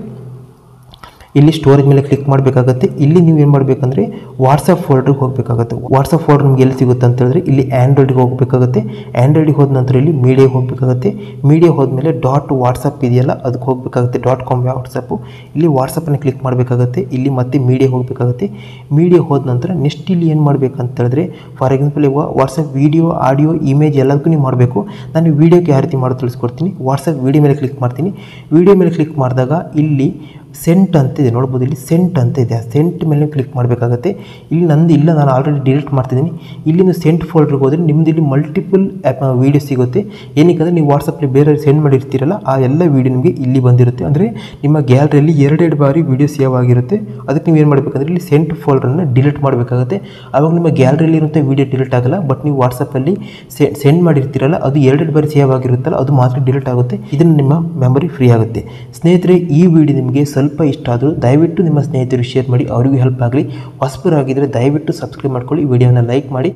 ಇಲ್ಲಿ ಸ್ಟೋರೇಜ್ ಮೇಲೆ ಕ್ಲಿಕ್ ಮಾಡಬೇಕಾಗುತ್ತೆ ಇಲ್ಲಿ ನೀವು ಏನು ಮಾಡಬೇಕಂದ್ರೆ ವಾಟ್ಸಪ್ ಫೋಲ್ಡ್ರಿಗೆ ಹೋಗಬೇಕಾಗುತ್ತೆ ವಾಟ್ಸಪ್ ಫೋಲ್ಡರ್ ನಿಮ್ಗೆ ಎಲ್ಲಿ ಸಿಗುತ್ತೆ ಅಂತ ಹೇಳಿದ್ರೆ ಇಲ್ಲಿ ಆ್ಯಂಡ್ರಾಯ್ಡ್ಗೆ ಹೋಗಬೇಕಾಗುತ್ತೆ ಆ್ಯಂಡ್ರಾಯ್ಡಿಗೆ ಹೋದ ನಂತರ ಇಲ್ಲಿ ಮೀಡಿಯಾಗೆ ಹೋಗಬೇಕಾಗುತ್ತೆ ಮೀಡಿಯಾ ಹೋದ್ಮೇಲೆ ಡಾಟ್ ವಾಟ್ಸಪ್ ಇದೆಯಲ್ಲ ಅದಕ್ಕೆ ಹೋಗಬೇಕಾಗುತ್ತೆ ಡಾಟ್ ಕಾಮ್ ವಾಟ್ಸಪ್ಪು ಇಲ್ಲಿ ವಾಟ್ಸಪ್ಪನ್ನು ಕ್ಲಿಕ್ ಮಾಡಬೇಕಾಗುತ್ತೆ ಇಲ್ಲಿ ಮತ್ತೆ ಮೀಡಿಯಾ ಹೋಗಬೇಕಾಗುತ್ತೆ ಮೀಡಿಯಾ ಹೋದ ನಂತರ ನೆಕ್ಸ್ಟ್ ಇಲ್ಲಿ ಏನು ಮಾಡಬೇಕಂತ ಹೇಳಿದ್ರೆ ಫಾರ್ ಎಕ್ಸಾಂಪಲ್ ಇವಾಗ ವಾಟ್ಸಪ್ ವೀಡಿಯೋ ಆಡಿಯೋ ಇಮೇಜ್ ಎಲ್ಲದಕ್ಕೂ ನೀವು ಮಾಡಬೇಕು ನಾನು ವೀಡಿಯೋಗೆ ಯಾವ ರೀತಿ ಮಾಡೋದು ತಿಳಿಸ್ಕೊಡ್ತೀನಿ ವಾಟ್ಸಪ್ ವೀಡಿಯೋ ಮೇಲೆ ಕ್ಲಿಕ್ ಮಾಡ್ತೀನಿ ವೀಡಿಯೋ ಮೇಲೆ ಕ್ಲಿಕ್ ಮಾಡಿದಾಗ ಇಲ್ಲಿ ಸೆಂಟ್ ಅಂತ ಇದೆ ನೋಡ್ಬೋದು ಇಲ್ಲಿ ಸೆಂಟ್ ಅಂತ ಇದೆ ಆ ಸೆಂಟ್ ಮೇಲೆ ಕ್ಲಿಕ್ ಮಾಡಬೇಕಾಗುತ್ತೆ ಇಲ್ಲಿ ನಂದು ಇಲ್ಲ ನಾನು ಆಲ್ರೆಡಿ ಡಿಲೀಟ್ ಮಾಡ್ತಿದ್ದೀನಿ ಇಲ್ಲಿಂದ ಸೆಂಟ್ ಫೋಲ್ಡ್ರಿಗೆ ಹೋದರೆ ನಿಮ್ದು ಇಲ್ಲಿ ಮಲ್ಟಿಪಲ್ ಆ್ಯಪ್ ವೀಡಿಯೋ ಸಿಗುತ್ತೆ ಏನಕ್ಕೆ ನೀವು ವಾಟ್ಸಪ್ಪಲ್ಲಿ ಬೇರೆ ಸೆಂಡ್ ಮಾಡಿರ್ತೀರಲ್ಲ ಆ ಎಲ್ಲ ವೀಡಿಯೋ ನಿಮಗೆ ಇಲ್ಲಿ ಬಂದಿರುತ್ತೆ ಅಂದರೆ ನಿಮ್ಮ ಗ್ಯಾಲರಿಯಲ್ಲಿ ಎರಡೆರಡು ಬಾರಿ ವೀಡಿಯೋ ಸೇವ್ ಆಗಿರುತ್ತೆ ಅದಕ್ಕೆ ನೀವು ಏನು ಮಾಡಬೇಕಂದ್ರೆ ಇಲ್ಲಿ ಸೆಂಟ್ ಫೋಲ್ಡರನ್ನು ಡಿಲೀಟ್ ಮಾಡಬೇಕಾಗುತ್ತೆ ಆವಾಗ ನಿಮ್ಮ ಗ್ಯಾಲರಿಯಲ್ಲಿ ಇರುವಂಥ ವೀಡಿಯೋ ಡಿಲೀಟ್ ಆಗಲ್ಲ ಬಟ್ ನೀವು ವಾಟ್ಸಪ್ಪಲ್ಲಿ ಸೆಂಡ್ ಮಾಡಿರ್ತೀರಲ್ಲ ಅದು ಎರಡೆರಡು ಬಾರಿ ಸೇವ್ ಆಗಿರುತ್ತಲ್ಲ ಅದು ಮಾತ್ರ ಡಿಲೀಟ್ ಆಗುತ್ತೆ ಇದನ್ನು ನಿಮ್ಮ ಮೆಮೊರಿ ಫ್ರೀ ಆಗುತ್ತೆ ಸ್ನೇಹಿತರೆ ಈ ವಿಡಿಯೋ ನಿಮಗೆ ಸ್ವಲ್ಪ ಇಷ್ಟ ಆದರೂ ದಯವಿಟ್ಟು ನಿಮ್ಮ ಸ್ನೇಹಿತರು ಶೇರ್ ಮಾಡಿ ಅವರಿಗೂ ಹೆಲ್ಪ್ ಆಗಲಿ ಹೊಸಬರಾಗಿದ್ದರೆ ದಯವಿಟ್ಟು ಸಬ್ಸ್ಕ್ರೈಬ್ ಮಾಡ್ಕೊಳ್ಳಿ ವಿಡಿಯೋನ ಲೈಕ್ ಮಾಡಿ